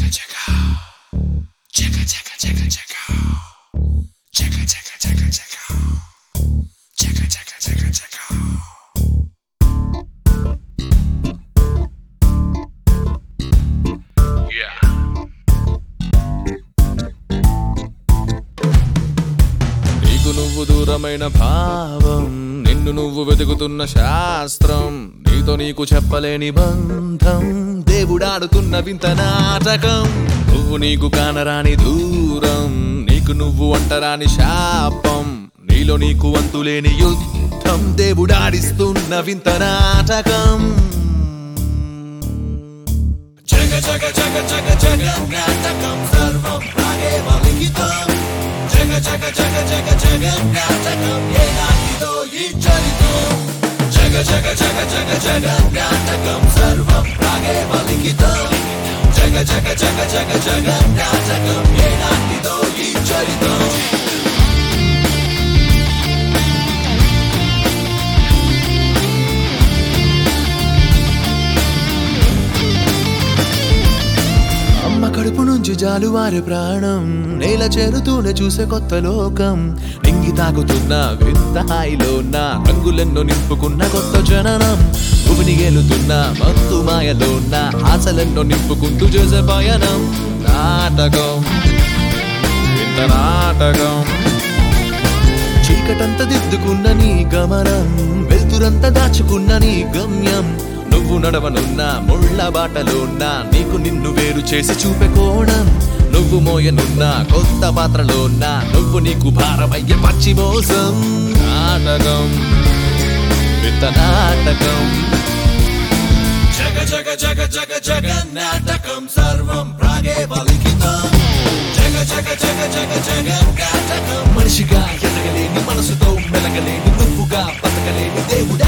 నీకు నువ్వు దూరమైన భావం నిన్ను నువ్వు వెతుకుతున్న శాస్త్రం నీతో నీకు చెప్పలేని బంధం దేవుడాడుతున్న వింత నాటకం నువ్వు నీకు కానరాని దూరం నీకు నువ్వు అంటరాని శాపం నీలో నీకు అంతులేని యుద్ధం దేవుడాడిస్తున్న వింత నాటకం జగ జగ జగ జగ జగ నాటకం సర్వం ప్రాగే వలికితం జగ జగ జగ జగ జగ నాటకం ఏనాటిదో ఈ చరితం జగ జగ జగ జగ జగ నాటకం సర్వం ప్రాగే వలికితం జగ జగ జగ జగ జగ నాటకం ఏనాటిదో ఈ చరితం అమ్మ కడుపు నుంచి జాలువారి ప్రాణం నేల చేరుతూనే చూసే కొత్త లోకం నింగి తాగుతున్న వింత హాయిలో నా రంగులెన్నో నింపుకున్న కొత్త జననం భూమిని గెలుతున్న మత్తు మాయలో నా ఆశలెన్నో నింపుకుంటూ చేసే పయనం నాటకం వింత నాటకం చీకటంత దిద్దుకున్న నీ గమనం వెలుతురంత దాచుకున్న నీ గమ్యం నువ్వు నడవనున్న ముళ్ళ బాటలోన్న నీకు నిన్ను వేరు చేసి చూపే కోణం నువ్వు మోయనున్న కొత్త పాత్రలోన్న నువ్వు నీకు భారమయ్యే పచ్చి మోసం నాటకం వింత నాటకం జగ జగ జగ జగ జగ నాటకం సర్వం ప్రాగే బలికితం జగ జగ జగ జగ జగ నాటకం మనిషిగా ఎదగలేని మనసుతో మెలగలేని నువ్వుగా బతకలేని దేవుడా